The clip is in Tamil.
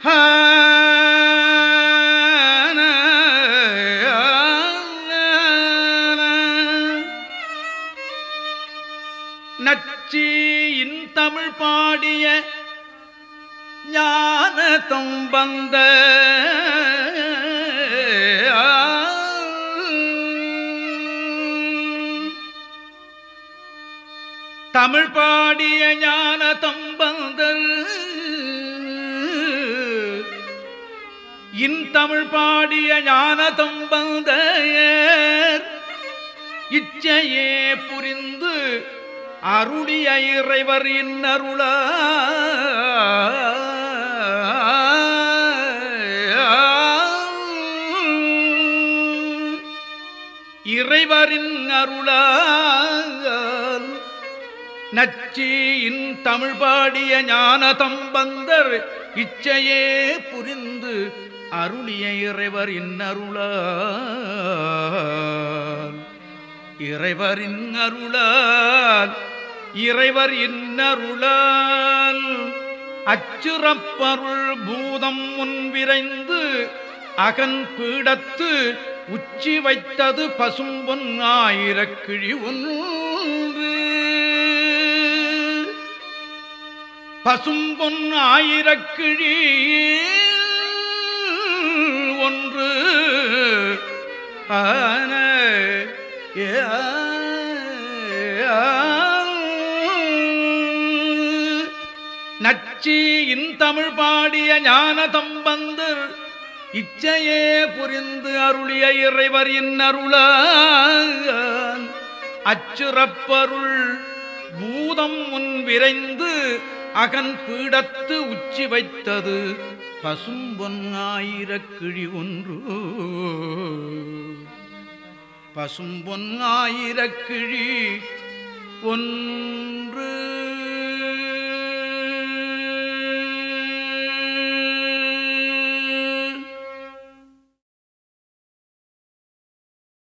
நச்சி தமிழ் பாடிய ஞான தொம்பந்த தமிழ் பாடிய ஞான தம்பந்தர் இன் தமிழ் பாடிய ஞான தம்பந்தர் இச்சையே புரிந்து அருளிய இறைவர் இன்னருள இறைவரின் அருளால் நச்சியின் தமிழ் பாடிய ஞான தம்பந்தர் இச்சையே புரிந்து அருளிய இறைவர் இன்னருளால் இறைவரின் அருளால் இறைவர் இன்னருளால் அச்சுரப்பருள் பூதம் முன் விரைந்து அகன் பீடத்து உச்சி வைத்தது பசும்பொன் ஆயிரக்கிழி ஒன்று பசும்பொன் ஆயிரக்கிழி ஒன்று ஆன ஏ நச்சி தமிழ் பாடிய ஞான தம்பந்தர் இச்சையே புரிந்து அருளிய இறைவர் இன்னருள அச்சுரப்பருள் பூதம் முன் விரைந்து அகன் பீடத்து உச்சி வைத்தது பசும்பொன் ஆயிரக்கிழி ஒன்று பசும்பொன் ஆயிரக்கிழி ஒன்று